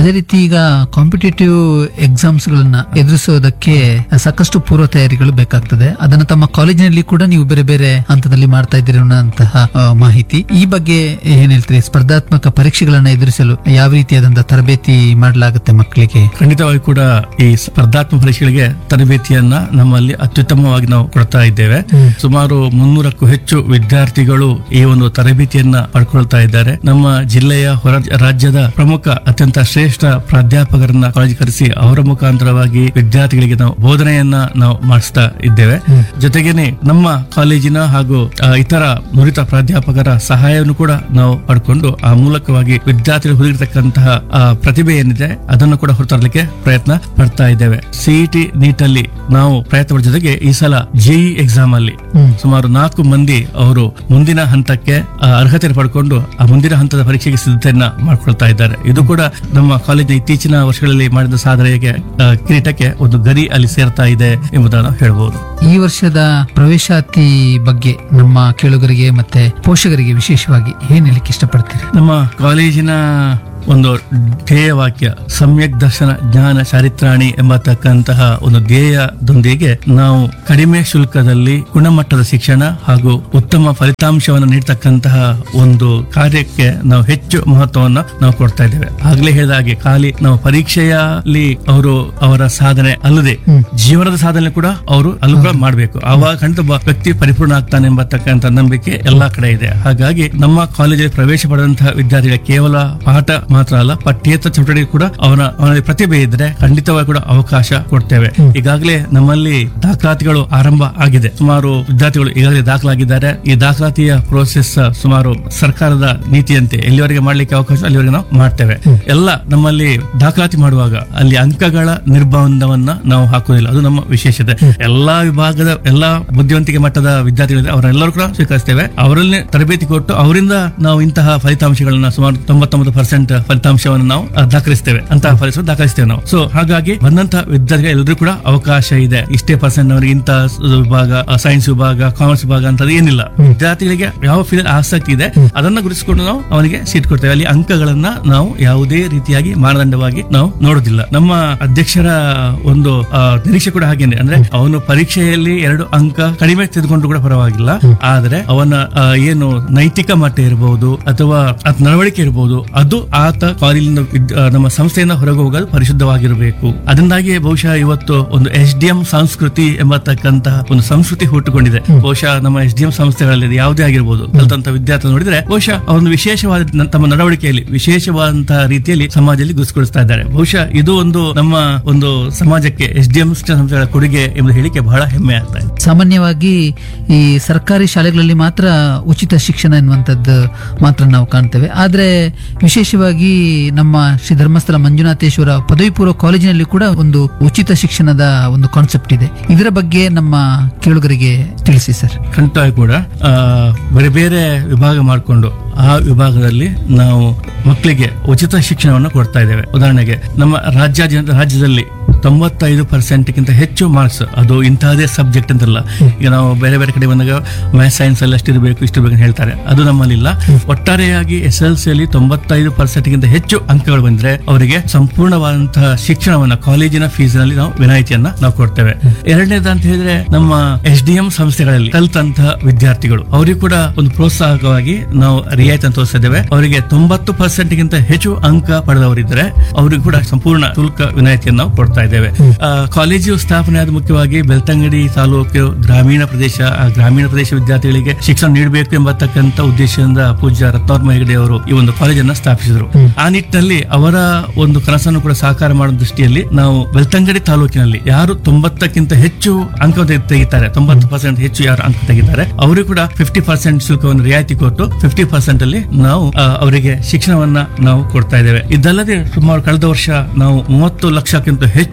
ಅದೇ ರೀತಿ ಈಗ ಕಾಂಪಿಟೇಟಿವ್ ಎಕ್ಸಾಮ್ಸ್ ಗಳನ್ನ ಎದುರಿಸೋದಕ್ಕೆ ಸಾಕಷ್ಟು ಪೂರ್ವ ತಯಾರಿಗಳು ಬೇಕಾಗ್ತದೆ ಅದನ್ನ ತಮ್ಮ ಕಾಲೇಜಿನಲ್ಲಿ ಕೂಡ ನೀವು ಬೇರೆ ಬೇರೆ ಹಂತದಲ್ಲಿ ಮಾಡ್ತಾ ಇದ್ದೀರಿ ಅನ್ನೋಂತಹ ಆ, ಮಾಹಿತಿ ಈ ಬಗ್ಗೆ ಏನ್ ಹೇಳ್ತೀರಿ ಸ್ಪರ್ಧಾತ್ಮಕ ಪರೀಕ್ಷೆಗಳನ್ನ ಎದುರಿಸಲು ಯಾವ ರೀತಿಯಾದಂತಹ ತರಬೇತಿ ಮಾಡಲಾಗುತ್ತೆ ಮಕ್ಕಳಿಗೆ ಖಂಡಿತವಾಗಿ ಕೂಡ ಈ ಸ್ಪರ್ಧಾತ್ಮಕ ಪರೀಕ್ಷೆಗಳಿಗೆ ತರಬೇತಿಯನ್ನ ನಮ್ಮಲ್ಲಿ ಅತ್ಯುತ್ತಮವಾಗಿ ನಾವು ಕೊಡ್ತಾ ಇದ್ದೇವೆ ಸುಮಾರು ಮುನ್ನೂರಕ್ಕೂ ಹೆಚ್ಚು ವಿದ್ಯಾರ್ಥಿಗಳು ಈ ಒಂದು ತರಬೇತಿಯನ್ನ ಪಡ್ಕೊಳ್ತಾ ಇದ್ದಾರೆ ನಮ್ಮ ಜಿಲ್ಲೆಯ ಹೊರ ರಾಜ್ಯದ ಪ್ರಮುಖ ಅತ್ಯಂತ ಶ್ರೇಷ್ಠ ಪ್ರಾಧ್ಯಾಪಕರನ್ನ ಕಾಲೇಜ್ ಕರೆಸಿ ಅವರ ಮುಖಾಂತರವಾಗಿ ವಿದ್ಯಾರ್ಥಿಗಳಿಗೆ ನಾವು ಬೋಧನೆಯನ್ನ ನಾವು ಮಾಡಿಸ್ತಾ ಇದ್ದೇವೆ ಜೊತೆಗೇನೆ ನಮ್ಮ ಕಾಲೇಜಿನ ಹಾಗೂ ಆ, ಇತರ ನುರಿತ ಪ್ರಾಧ್ಯಾಪಕರ ಸಹಾಯವನ್ನು ಕೂಡ ನಾವು ಪಡ್ಕೊಂಡು ಆ ಮೂಲಕವಾಗಿ ವಿದ್ಯಾರ್ಥಿಗಳು ಹೊಂದಿರತಕ್ಕಂತಹ ಆ, ಪ್ರತಿಭೆ ಏನಿದೆ ಅದನ್ನು ಕೂಡ ಹೊರತರಲಿಕ್ಕೆ ಪ್ರಯತ್ನ ಪಡ್ತಾ ಇದ್ದೇವೆ ಸಿಇಟಿ ನೀಟ್ ಅಲ್ಲಿ ನಾವು ಪ್ರಯತ್ನ ಪಡಿದ ಜೊತೆಗೆ ಈ ಸಲ ಜೆಇ ಎಕ್ಸಾಮ್ ಅಲ್ಲಿ ಸುಮಾರು ನಾಲ್ಕು ಮಂದಿ ಅವರು ಮುಂದಿನ ಹಂತಕ್ಕೆ ಆ, ಅರ್ಹತೆ ಪಡ್ಕೊಂಡು ಆ ಮುಂದಿನ ಹಂತದ ಪರೀಕ್ಷೆಗೆ ಸಿದ್ಧತೆಯನ್ನ ಮಾಡ್ಕೊಳ್ತಾ ಇದ್ದಾರೆ ಇದು ಕೂಡ ನಮ್ಮ ಕಾಲೇಜಿನ ಇತ್ತೀಚಿನ ವರ್ಷಗಳಲ್ಲಿ ಮಾಡಿದ ಸಾಧನೆಗೆ ಆ, ಕಿರೀಟಕ್ಕೆ ಒಂದು ಗರಿ ಅಲ್ಲಿ ಸೇರ್ತಾ ಇದೆ ಎಂಬುದನ್ನು ಹೇಳಬಹುದು ಈ ವರ್ಷದ ಪ್ರವೇಶಾತಿ ಬಗ್ಗೆ ನಮ್ಮ ಕೇಳುಗರಿಗೆ ಮತ್ತೆ ಪೋಷಕರಿಗೆ ವಿಶೇಷವಾಗಿ ಏನ್ ಹೇಳಲಿಕ್ಕೆ ಇಷ್ಟಪಡ್ತೀರಿ ನಮ್ಮ ಕಾಲೇಜಿನ ಒಂದು ಧ್ಯೇಯವಾಕ್ಯ ಸಮ್ಯಕ್ ದರ್ಶನ ಜ್ಞಾನ ಚಾರಿತ್ರಾಣಿ ಎಂಬತಕ್ಕಂತಹ ಒಂದು ಧ್ಯೇಯದೊಂದಿಗೆ ನಾವು ಕಡಿಮೆ ಶುಲ್ಕದಲ್ಲಿ ಗುಣಮಟ್ಟದ ಶಿಕ್ಷಣ ಹಾಗೂ ಉತ್ತಮ ಫಲಿತಾಂಶವನ್ನು ನೀಡತಕ್ಕಂತಹ ಒಂದು ಕಾರ್ಯಕ್ಕೆ ನಾವು ಹೆಚ್ಚು ಮಹತ್ವವನ್ನು ನಾವು ಕೊಡ್ತಾ ಇದ್ದೇವೆ ಆಗ್ಲೇ ಹೇಳಿದ ಹಾಗೆ ಖಾಲಿ ನಾವು ಪರೀಕ್ಷೆಯಲ್ಲಿ ಅವರು ಅವರ ಸಾಧನೆ ಅಲ್ಲದೆ ಜೀವನದ ಸಾಧನೆ ಕೂಡ ಅವರು ಅಲ್ಲೂ ಕೂಡ ಮಾಡಬೇಕು ಆವಾಗ ಖಂಡಿತ ಒಬ್ಬ ವ್ಯಕ್ತಿ ಪರಿಪೂರ್ಣ ಆಗ್ತಾನೆ ಎಂಬತಕ್ಕಂಥ ನಂಬಿಕೆ ಎಲ್ಲಾ ಕಡೆ ಇದೆ ಹಾಗಾಗಿ ನಮ್ಮ ಕಾಲೇಜಿಗೆ ಪ್ರವೇಶ ಪಡೆದಂತಹ ವಿದ್ಯಾರ್ಥಿಗಳ ಕೇವಲ ಪಾಠ ಮಾತ್ರ ಅಲ್ಲ ಪಠ್ಯೇತರ ಚಟುವಟಿಕೆ ಕೂಡ ಅವನ ಅವನಲ್ಲಿ ಪ್ರತಿಭೆ ಇದ್ರೆ ಖಂಡಿತವಾಗಿ ಕೂಡ ಅವಕಾಶ ಕೊಡ್ತೇವೆ ಈಗಾಗಲೇ ನಮ್ಮಲ್ಲಿ ದಾಖಲಾತಿಗಳು ಆರಂಭ ಆಗಿದೆ ಸುಮಾರು ವಿದ್ಯಾರ್ಥಿಗಳು ಈಗಾಗಲೇ ದಾಖಲಾಗಿದ್ದಾರೆ ಈ ದಾಖಲಾತಿಯ ಪ್ರೋಸೆಸ್ ಸುಮಾರು ಸರ್ಕಾರದ ನೀತಿಯಂತೆ ಎಲ್ಲಿವರೆಗೆ ಮಾಡ್ಲಿಕ್ಕೆ ಅವಕಾಶ ಅಲ್ಲಿವರೆಗೆ ನಾವು ಮಾಡ್ತೇವೆ ಎಲ್ಲ ನಮ್ಮಲ್ಲಿ ದಾಖಲಾತಿ ಮಾಡುವಾಗ ಅಲ್ಲಿ ಅಂಕಗಳ ನಿರ್ಬಂಧವನ್ನ ನಾವು ಹಾಕುವುದಿಲ್ಲ ಅದು ನಮ್ಮ ವಿಶೇಷತೆ ಎಲ್ಲಾ ವಿಭಾಗದ ಎಲ್ಲಾ ಬುದ್ಧಿವಂತಿಕೆ ಮಟ್ಟದ ವಿದ್ಯಾರ್ಥಿಗಳಿದೆ ಅವರೆಲ್ಲರೂ ಕೂಡ ಸ್ವೀಕರಿಸ್ತೇವೆ ಅವರಲ್ಲಿ ತರಬೇತಿ ಕೊಟ್ಟು ಅವರಿಂದ ನಾವು ಇಂತಹ ಫಲಿತಾಂಶಗಳನ್ನ ಸುಮಾರು ತೊಂಬತ್ತೊಂಬತ್ತು ಪರ್ಸೆಂಟ್ ಫಲಿತಾಂಶವನ್ನು ನಾವು ಆ, ದಾಖಲಿಸ್ತೇವೆ ಅಂತಹ ಫಲಿತಾಂಶ ದಾಖಲಿಸ್ತೇವೆ ನಾವು ಸೊ ಹಾಗಾಗಿ ಬಂದಂತಹ ವಿದ್ಯಾರ್ಥಿಗಳು ಎಲ್ಲರಿಗೂ ಕೂಡ ಅವಕಾಶ ಇದೆ ಇಷ್ಟೇ ಪರ್ಸೆಂಟ್ ಅವರಿಗೆ ಇಂಥ ವಿಭಾಗ ಸೈನ್ಸ್ ವಿಭಾಗ ಕಾಮರ್ಸ್ ವಿಭಾಗ ಅಂತ ಏನಿಲ್ಲ ವಿದ್ಯಾರ್ಥಿಗಳಿಗೆ ಯಾವ ಫೀಲ್ಡ್ ಆಸಕ್ತಿ ಇದೆ ಅದನ್ನ ಗುರುತಿಸಿಕೊಂಡು ನಾವು ಅವನಿಗೆ ಸೀಟ್ ಕೊಡ್ತೇವೆ ಅಲ್ಲಿ ಅಂಕಗಳನ್ನ ನಾವು ಯಾವುದೇ ರೀತಿಯಾಗಿ ಮಾನದಂಡವಾಗಿ ನಾವು ನೋಡುದಿಲ್ಲ ನಮ್ಮ ಅಧ್ಯಕ್ಷರ ಒಂದು ಆ, ನಿರೀಕ್ಷೆ ಕೂಡ ಹಾಗೇನೆ ಅಂದ್ರೆ ಅವನು ಪರೀಕ್ಷೆಯಲ್ಲಿ ಎರಡು ಅಂಕ ಕಡಿಮೆ ತೆಗೆದುಕೊಂಡು ಕೂಡ ಪರವಾಗಿಲ್ಲ ಆದ್ರೆ ಅವನ ಆ, ಏನು ನೈತಿಕ ಮಟ್ಟ ಇರಬಹುದು ಅಥವಾ ಆತ ನಡವಳಿಕೆ ಇರಬಹುದು ಅದು ಆತ ಕಾಲೇಜಿನ ವಿದ್- ಆ, ನಮ್ಮ ಸಂಸ್ಥೆಯಿಂದ ಹೊರಗೆ ಹೋಗೋದು ಪರಿಶುದ್ಧವಾಗಿರಬೇಕು ಅದರಿಂದಾಗಿ ಬಹುಶಃ ಇವತ್ತು ಒಂದು ಎಸ್ ಡಿ ಎಂ ಸಂಸ್ಕೃತಿ ಎಂಬತಕ್ಕಂತಹ ಒಂದು ಸಂಸ್ಕೃತಿ ಹುಟ್ಟುಕೊಂಡಿದೆ ಬಹುಶಃ ನಮ್ಮ ಎಸ್ ಡಿ ಎಂ ಸಂಸ್ಥೆಗಳಲ್ಲಿ ಇದು ಯಾವುದೇ ಆಗಿರ್ಬೋದು ಕಲಿತಂತ ವಿದ್ಯಾರ್ಥಿ ನೋಡಿದ್ರೆ ಬಹುಶಃ ಅವರೊಂದು ವಿಶೇಷವಾದ ನ- ತಮ್ಮ ನಡವಳಿಕೆಯಲ್ಲಿ ವಿಶೇಷವಾದಂತಹ ರೀತಿಯಲ್ಲಿ ಸಮಾಜದಲ್ಲಿ ಗುರುತಿಸ್ಕೊಳಿಸ್ತಾ ಇದ್ದಾರೆ ಬಹುಶಃ ಇದು ಒಂದು ನಮ್ಮ ಒಂದು ಸಮಾಜಕ್ಕೆ ಎಸ್ ಡಿ ಎಂ ಸಂಸ್ಥೆಗಳ ಕೊಡುಗೆ ಎಂಬುದು ಹೇಳಿಕೆ ಬಹಳ ಹೆಮ್ಮೆ ಆಗ್ತಾ ಇದೆ ಸಾಮಾನ್ಯವಾಗಿ ಈ ಸರ್ಕಾರಿ ಶಾಲೆಗಳಲ್ಲಿ ಮಾತ್ರ ಉಚಿತ ಶಿಕ್ಷಣ ಎನ್ನುವಂಥದ್ದು ಮಾತ್ರ ನಾವು ಕಾಣ್ತೇವೆ ಆದ್ರೆ ವಿಶೇಷವಾಗಿ ನಮ್ಮ ಶ್ರೀ ಧರ್ಮಸ್ಥಳ ಮಂಜುನಾಥೇಶ್ವರ ಪದವಿ ಪೂರ್ವ ಕಾಲೇಜಿನಲ್ಲಿ ಕೂಡ ಒಂದು ಉಚಿತ ಶಿಕ್ಷಣದ ಒಂದು ಕಾನ್ಸೆಪ್ಟ್ ಇದೆ ಇದರ ಬಗ್ಗೆ ನಮ್ಮ ಕೇಳುಗರಿಗೆ ತಿಳಿಸಿ ಸರ್ ಖಂಡಿತವಾಗಿ ಕೂಡ ಆ, ಬೇರೆ ಬೇರೆ ವಿಭಾಗ ಮಾಡಿಕೊಂಡು ಆ ವಿಭಾಗದಲ್ಲಿ ನಾವು ಮಕ್ಕಳಿಗೆ ಉಚಿತ ಶಿಕ್ಷಣವನ್ನು ಕೊಡ್ತಾ ಇದ್ದೇವೆ ಉದಾಹರಣೆಗೆ ನಮ್ಮ ರಾಜ್ಯಾದ್ಯಂತ ರಾಜ್ಯದಲ್ಲಿ ತೊಂಬತ್ತೈದು ಪರ್ಸೆಂಟ್ಗಿಂತ ಹೆಚ್ಚು ಮಾರ್ಕ್ಸ್ ಅದು ಇಂತಹದೇ ಸಬ್ಜೆಕ್ಟ್ ಅಂತಲ್ಲ ಈಗ ನಾವು ಬೇರೆ ಬೇರೆ ಕಡೆ ಬಂದಾಗ ಮ್ಯಾಥ್ಸ್ ಸೈನ್ಸ್ ಅಲ್ಲಿ ಅಷ್ಟಿರಬೇಕು ಇಷ್ಟಿರ್ಬೇಕು ಅಂತ ಹೇಳ್ತಾರೆ ಅದು ನಮ್ಮಲ್ಲಿಲ್ಲ ಒಟ್ಟಾರೆಯಾಗಿ ಎಸ್ ಎಲ್ ಸಿ ಅಲ್ಲಿ ತೊಂಬತ್ತೈದು ಪರ್ಸೆಂಟ್ಗಿಂತ ಹೆಚ್ಚು ಅಂಕಗಳು ಬಂದ್ರೆ ಅವರಿಗೆ ಸಂಪೂರ್ಣವಾದಂತಹ ಶಿಕ್ಷಣವನ್ನ ಕಾಲೇಜಿನ ಫೀಸ್ನಲ್ಲಿ ನಾವು ವಿನಾಯಿತಿಯನ್ನ ನಾವು ಕೊಡ್ತೇವೆ ಎರಡನೇದು ಅಂತ ಹೇಳಿದ್ರೆ ನಮ್ಮ ಎಸ್ ಡಿ ಎಂ ಸಂಸ್ಥೆಗಳಲ್ಲಿ ಕಲಿತಂತಹ ವಿದ್ಯಾರ್ಥಿಗಳು ಅವರಿಗೂ ಕೂಡ ಒಂದು ಪ್ರೋತ್ಸಾಹಕವಾಗಿ ನಾವು ರಿಯಾಯಿತಿ ಅಂತ ತೋರಿಸ್ತಾ ಇದ್ದೇವೆ ಅವರಿಗೆ ತೊಂಬತ್ತು ಪರ್ಸೆಂಟ್ ಗಿಂತ ಹೆಚ್ಚು ಅಂಕ ಪಡೆದವರಿದ್ದರೆ ಅವರಿಗೂ ಕೂಡ ಸಂಪೂರ್ಣ ಶುಲ್ಕ ವಿನಾಯಿತಿಯನ್ನು ನಾವು ಕೊಡ್ತಾ ಇದ್ದೇವೆ ಆ, ಕಾಲೇಜು ಸ್ಥಾಪನೆ ಆದ ಮುಖ್ಯವಾಗಿ ಬೆಳ್ತಂಗಡಿ ತಾಲೂಕು ಗ್ರಾಮೀಣ ಪ್ರದೇಶ ಆ ಗ್ರಾಮೀಣ ಪ್ರದೇಶ ವಿದ್ಯಾರ್ಥಿಗಳಿಗೆ ಶಿಕ್ಷಣ ನೀಡಬೇಕು ಎಂಬತಕ್ಕಂತ ಉದ್ದೇಶದಿಂದ ಪೂಜ್ಯ ರತ್ನವರ್ಮ ಹೆಗಡೆ ಅವರು ಈ ಒಂದು ಕಾಲೇಜನ್ನ ಸ್ಥಾಪಿಸಿದರು ಆ ನಿಟ್ಟಿನಲ್ಲಿ ಅವರ ಒಂದು ಕನಸನ್ನು ಕೂಡ ಸಾಕಾರ ಮಾಡುವ ದೃಷ್ಟಿಯಲ್ಲಿ ನಾವು ಬೆಳ್ತಂಗಡಿ ತಾಲೂಕಿನಲ್ಲಿ ಯಾರು ತೊಂಬತ್ತಕ್ಕಿಂತ ಹೆಚ್ಚು ಅಂಕ ತೆಗೆ- ತೆಗಿತಾರೆ ತೊಂಬತ್ತು ಪರ್ಸೆಂಟ್ ಹೆಚ್ಚು ಯಾರು ಅಂಕ ತೆಗಿತಾರೆ ಅವರಿಗೂ ಕೂಡ ಫಿಫ್ಟಿ ಪರ್ಸೆಂಟ್ ಶುಲ್ಕವನ್ನು ರಿಯಾಯಿತಿ ಕೊಟ್ಟು ಫಿಫ್ಟಿ ಪರ್ಸೆಂಟ್ ಅಲ್ಲಿ ನಾವು ಆ, ಅವರಿಗೆ ಶಿಕ್ಷಣವನ್ನ ನಾವು ಕೊಡ್ತಾ ಇದ್ದೇವೆ ಇದಲ್ಲದೆ ಸುಮಾರು ಕಳೆದ ವರ್ಷ ನಾವು ಮೂವತ್ತು ಲಕ್ಷಕ್ಕಿಂತ ಹೆಚ್ಚು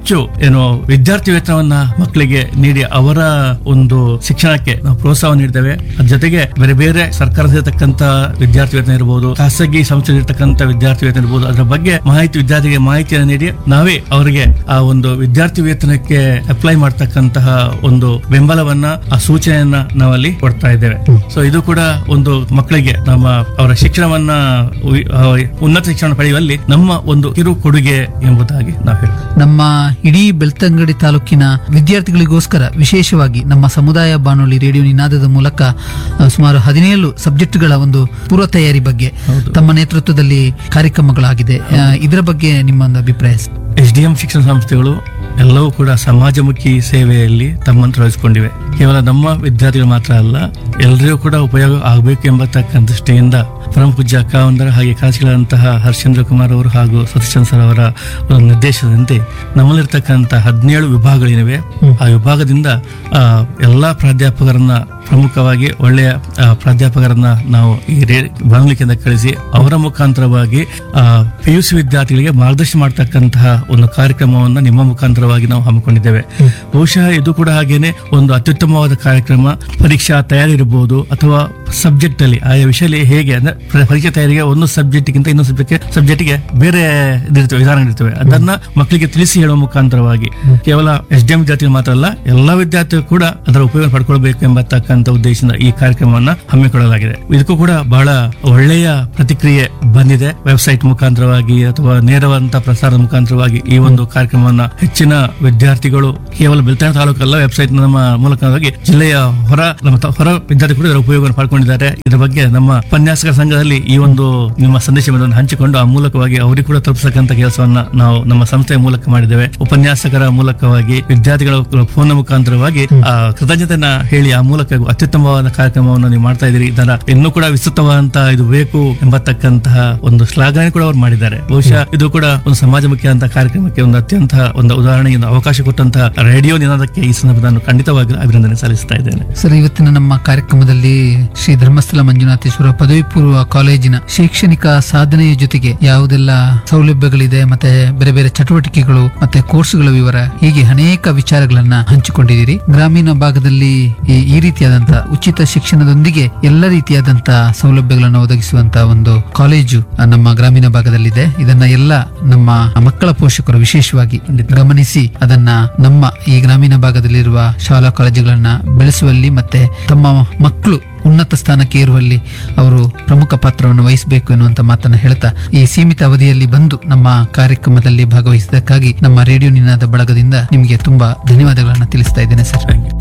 ಹೆಚ್ಚು ಏನು ವಿದ್ಯಾರ್ಥಿ ವೇತನವನ್ನ ಮಕ್ಕಳಿಗೆ ನೀಡಿ ಅವರ ಒಂದು ಶಿಕ್ಷಣಕ್ಕೆ ನಾವು ಪ್ರೋತ್ಸಾಹ ನೀಡ್ತೇವೆ ಅದ್ರ ಜೊತೆಗೆ ಬೇರೆ ಬೇರೆ ಸರ್ಕಾರದಲ್ಲಿರ್ತಕ್ಕಂಥ ವಿದ್ಯಾರ್ಥಿ ವೇತನ ಇರಬಹುದು ಖಾಸಗಿ ಸಂಸ್ಥೆಯಲ್ಲಿರ್ತಕ್ಕಂಥ ವಿದ್ಯಾರ್ಥಿ ವೇತನ ಇರಬಹುದು ಅದರ ಬಗ್ಗೆ ಮಾಹಿತಿ ವಿದ್ಯಾರ್ಥಿಗೆ ಮಾಹಿತಿಯನ್ನು ನೀಡಿ ನಾವೇ ಅವರಿಗೆ ಆ ಒಂದು ವಿದ್ಯಾರ್ಥಿ ವೇತನಕ್ಕೆ ಅಪ್ಲೈ ಮಾಡ್ತಕ್ಕಂತಹ ಒಂದು ಬೆಂಬಲವನ್ನ ಆ ಸೂಚನೆಯನ್ನ ನಾವಲ್ಲಿ ಕೊಡ್ತಾ ಇದ್ದೇವೆ ಸೊ ಇದು ಕೂಡ ಒಂದು ಮಕ್ಕಳಿಗೆ ನಮ್ಮ ಅವರ ಶಿಕ್ಷಣವನ್ನ ಉಯ್- ಆ, ಉನ್ನತ ಶಿಕ್ಷಣ ಪಡೆಯುವಲ್ಲಿ ನಮ್ಮ ಒಂದು ಕಿರು ಕೊಡುಗೆ ಎಂಬುದಾಗಿ ನಾವು ಹೇಳ್ತೇವೆ ನಮ್ಮ ಇಡೀ ಬೆಳ್ತಂಗಡಿ ತಾಲೂಕಿನ ವಿದ್ಯಾರ್ಥಿಗಳಿಗೋಸ್ಕರ ವಿಶೇಷವಾಗಿ ನಮ್ಮ ಸಮುದಾಯ ಬಾನುಲಿ ರೇಡಿಯೋ ನಿನಾದದ ಮೂಲಕ ಆ, ಸುಮಾರು ಹದಿನೇಳು ಸಬ್ಜೆಕ್ಟ್ಗಳ ಒಂದು ಪೂರ್ವ ತಯಾರಿ ಬಗ್ಗೆ ಹೌದು. ತಮ್ಮ ನೇತೃತ್ವದಲ್ಲಿ ಕಾರ್ಯಕ್ರಮಗಳಾಗಿದೆ ಆ, ಇದರ ಬಗ್ಗೆ ನಿಮ್ಮ ಒಂದು ಅಭಿಪ್ರಾಯ ಸರ್? ಎಸ್ ಡಿ ಎಂ ಶಿಕ್ಷಣ ಸಂಸ್ಥೆಗಳು ಎಲ್ಲವೂ ಕೂಡ ಸಮಾಜಮುಖಿ ಸೇವೆಯಲ್ಲಿ ತಮ್ಮನ್ನು ತೊಡಗಿಸಿಕೊಂಡಿವೆ ಕೇವಲ ನಮ್ಮ ವಿದ್ಯಾರ್ಥಿಗಳು ಮಾತ್ರ ಅಲ್ಲ ಎಲ್ಲರಿಗೂ ಕೂಡ ಉಪಯೋಗ ಆಗಬೇಕು ಎಂಬತಕ್ಕಂಥ ದೃಷ್ಟಿಯಿಂದ ಪರಮ ಪೂಜ್ಯ ಕಾವಂದರ ಹಾಗೆ ಕಾಸಿಗಳಂತಹ ಹರ್ಷೇಂದ್ರ ಕುಮಾರ್ ಅವರು ಹಾಗೂ ಸತೀಶನ್ ಸರ್ ಅವರ ಒಂದು ನಿರ್ದೇಶನದಂತೆ ನಮ್ಮಲ್ಲಿರ್ತಕ್ಕಂಥ ಹದಿನೇಳು ವಿಭಾಗಗಳಿವೆ ಆ ವಿಭಾಗದಿಂದ ಆ, ಎಲ್ಲಾ ಪ್ರಾಧ್ಯಾಪಕರನ್ನ ಪ್ರಮುಖವಾಗಿ ಒಳ್ಳೆಯ ಆ, ಪ್ರಾಧ್ಯಾಪಕರನ್ನ ನಾವು ಈ ರೇ ಬಾನುಲಿಕೆಯಿಂದ ಕಳಿಸಿ ಅವರ ಮುಖಾಂತರವಾಗಿ ಪಿ ಯು ಸಿ ವಿದ್ಯಾರ್ಥಿಗಳಿಗೆ ಮಾರ್ಗದರ್ಶನ ಮಾಡ್ತಕ್ಕಂತಹ ಒಂದು ಕಾರ್ಯಕ್ರಮವನ್ನ ನಿಮ್ಮ ಮುಖಾಂತರವಾಗಿ ನಾವು ಹಮ್ಮಿಕೊಂಡಿದ್ದೇವೆ ಬಹುಶಃ ಇದು ಕೂಡ ಹಾಗೇನೆ ಒಂದು ಅತ್ಯುತ್ತಮವಾದ ಕಾರ್ಯಕ್ರಮ ಪರೀಕ್ಷಾ ತಯಾರಿ ಇರಬಹುದು ಅಥವಾ ಸಬ್ಜೆಕ್ಟ್ ಅಲ್ಲಿ ಆಯಾ ವಿಷಯದಲ್ಲಿ ಹೇಗೆ ಅಂದ್ರೆ ಪ್ರ- ಪರೀಕ್ಷೆ ತಯಾರಿಗೆ ಒಂದು ಸಬ್ಜೆಕ್ಟ್ ಗಿಂತ ಇನ್ನೊಂದು ಸಬ್ಜೆಕ್ಟ್ ಸಬ್ಜೆಕ್ಟ್ಗೆ ಬೇರೆ ಇದಿರ್ತವೆ ವಿಧಾನಗಳಿರ್ತವೆ ಅದನ್ನ ಮಕ್ಕಳಿಗೆ ತಿಳಿಸಿ ಹೇಳುವ ಮುಖಾಂತರವಾಗಿ ಕೇವಲ ಎಸ್ ಡಿ ಎಂ ವಿದ್ಯಾರ್ಥಿಗಳು ಮಾತ್ರ ಅಲ್ಲ ಎಲ್ಲಾ ವಿದ್ಯಾರ್ಥಿಗಳು ಕೂಡ ಅದರ ಉಪಯೋಗ ಪಡ್ಕೊಳ್ಬೇಕು ಎಂಬತಕ್ಕಂಥ ಉದ್ದೇಶದಿಂದ ಈ ಕಾರ್ಯಕ್ರಮವನ್ನ ಹಮ್ಮಿಕೊಳ್ಳಲಾಗಿದೆ ಇದಕ್ಕೂ ಕೂಡ ಬಹಳ ಒಳ್ಳೆಯ ಪ್ರತಿಕ್ರಿಯೆ ಬಂದಿದೆ ವೆಬ್ಸೈಟ್ ಮುಖಾಂತರವಾಗಿ ಅಥವಾ ನೇರವಂತ ಪ್ರಸಾರದ ಮುಖಾಂತರವಾಗಿ ಈ ಒಂದು ಕಾರ್ಯಕ್ರಮವನ್ನ ಹೆಚ್ಚಿನ ವಿದ್ಯಾರ್ಥಿಗಳು ಕೇವಲ ಬೆಳ್ತಂಗಡಿ ತಾಲೂಕಲ್ಲ ವೆಬ್ಸೈಟ್ ನಮ್ಮ ಮೂಲಕವಾಗಿ ಜಿಲ್ಲೆಯ ಹೊರ ನಮ್ಮ ತ- ಹೊರ ವಿದ್ಯಾರ್ಥಿ ಕೂಡ ಇದರ ಉಪಯೋಗ ಪಡ್ಕೊಂಡಿದ್ದಾರೆ ಇದರ ಬಗ್ಗೆ ನಮ್ಮ ಉಪನ್ಯಾಸಕರ ಸಂಘದಲ್ಲಿ ಈ ಒಂದು ನಿಮ್ಮ ಸಂದೇಶವನ್ನು ಹಂಚಿಕೊಂಡು ಆ ಮೂಲಕವಾಗಿ ಅವರಿಗೆ ಕೂಡ ತಲುಪಿಸತಕ್ಕಂಥ ಕೆಲಸವನ್ನ ನಾವು ನಮ್ಮ ಸಂಸ್ಥೆಯ ಮೂಲಕ ಮಾಡಿದ್ದೇವೆ ಉಪನ್ಯಾಸಕರ ಮೂಲಕವಾಗಿ ವಿದ್ಯಾರ್ಥಿಗಳ ಫೋನ್ ಮುಖಾಂತರವಾಗಿ ಆ ಕೃತಜ್ಞತೆಯನ್ನ ಹೇಳಿ ಆ ಮೂಲಕ ಅತ್ಯುತ್ತಮವಾದ ಕಾರ್ಯಕ್ರಮವನ್ನು ನೀವು ಮಾಡ್ತಾ ಇದ್ದೀರಿ ಇದರ ಇನ್ನೂ ಕೂಡ ವಿಸ್ತೃತವಾದಂತಹ ಇದು ಬೇಕು ಎಂಬತಕ್ಕಂತಹ ಒಂದು ಶ್ಲಾಘನೆ ಕೂಡ ಅವರು ಮಾಡಿದ್ದಾರೆ ಬಹುಶಃ ಇದು ಕೂಡ ಒಂದು ಸಮಾಜಮುಖಿ ಅಂತ ಕಾರ್ಯಕ್ರಮಕ್ಕೆ ಒಂದು ಅತ್ಯಂತ ಒಂದು ಉದಾಹರಣೆಗೆ ಒಂದು ಅವಕಾಶ ಕೊಟ್ಟಂತಹ ರೇಡಿಯೋ ನಿನಾದಕ್ಕೆ ಈ ಸಂದರ್ಭದಲ್ಲಿ ನಾನು ಖಂಡಿತವಾಗಿ ಅಭಿನಂದನೆ ಸಲ್ಲಿಸ್ತಾ ಇದ್ದೇನೆ ಸರ್ ಇವತ್ತಿನ ನಮ್ಮ ಕಾರ್ಯಕ್ರಮದಲ್ಲಿ ಶ್ರೀ ಧರ್ಮಸ್ಥಳ ಮಂಜುನಾಥೇಶ್ವರ ಪದವಿ ಪೂರ್ವ ಕಾಲೇಜಿನ ಶೈಕ್ಷಣಿಕ ಸಾಧನೆಯ ಜೊತೆಗೆ ಯಾವುದೆಲ್ಲ ಸೌಲಭ್ಯಗಳಿದೆ ಮತ್ತೆ ಬೇರೆ ಬೇರೆ ಚಟುವಟಿಕೆಗಳು ಮತ್ತೆ ಕೋರ್ಸ್ಗಳ ವಿವರ ಹೀಗೆ ಅನೇಕ ವಿಚಾರಗಳನ್ನ ಹಂಚಿಕೊಂಡಿದ್ದೀರಿ ಗ್ರಾಮೀಣ ಭಾಗದಲ್ಲಿ ಈ ಈ ರೀತಿಯಾದಂತಹ ಉಚಿತ ಶಿಕ್ಷಣದೊಂದಿಗೆ ಎಲ್ಲ ರೀತಿಯಾದಂತಹ ಸೌಲಭ್ಯಗಳನ್ನು ಒದಗಿಸುವಂತಹ ಒಂದು ಕಾಲೇಜು ಆ, ನಮ್ಮ ಗ್ರಾಮೀಣ ಭಾಗದಲ್ಲಿದೆ ಇದನ್ನ ಎಲ್ಲ ನಮ್ಮ ಮಕ್ಕಳ ಪೋಷಕರು ವಿಶೇಷವಾಗಿ ಗಮನಿಸಿ ಅದನ್ನ ನಮ್ಮ ಈ ಗ್ರಾಮೀಣ ಭಾಗದಲ್ಲಿರುವ ಶಾಲಾ ಕಾಲೇಜುಗಳನ್ನ ಬೆಳೆಸುವಲ್ಲಿ ಮತ್ತೆ ತಮ್ಮ ಮಕ್ಕಳು ಉನ್ನತ ಸ್ಥಾನಕ್ಕೆ ಏರುವಲ್ಲಿ ಅವರು ಪ್ರಮುಖ ಪಾತ್ರವನ್ನು ವಹಿಸಬೇಕು ಎನ್ನುವಂತ ಮಾತನ್ನ ಹೇಳ್ತಾ ಈ ಸೀಮಿತ ಅವಧಿಯಲ್ಲಿ ಬಂದು ನಮ್ಮ ಕಾರ್ಯಕ್ರಮದಲ್ಲಿ ಭಾಗವಹಿಸಿದ್ದಕ್ಕಾಗಿ ನಮ್ಮ ರೇಡಿಯೋ ನಿನಾದ ಬಳಗದಿಂದ ನಿಮಗೆ ತುಂಬಾ ಧನ್ಯವಾದಗಳನ್ನ ತಿಳಿಸ್ತಾ ಇದ್ದೇನೆ ಸರ್ Thank you.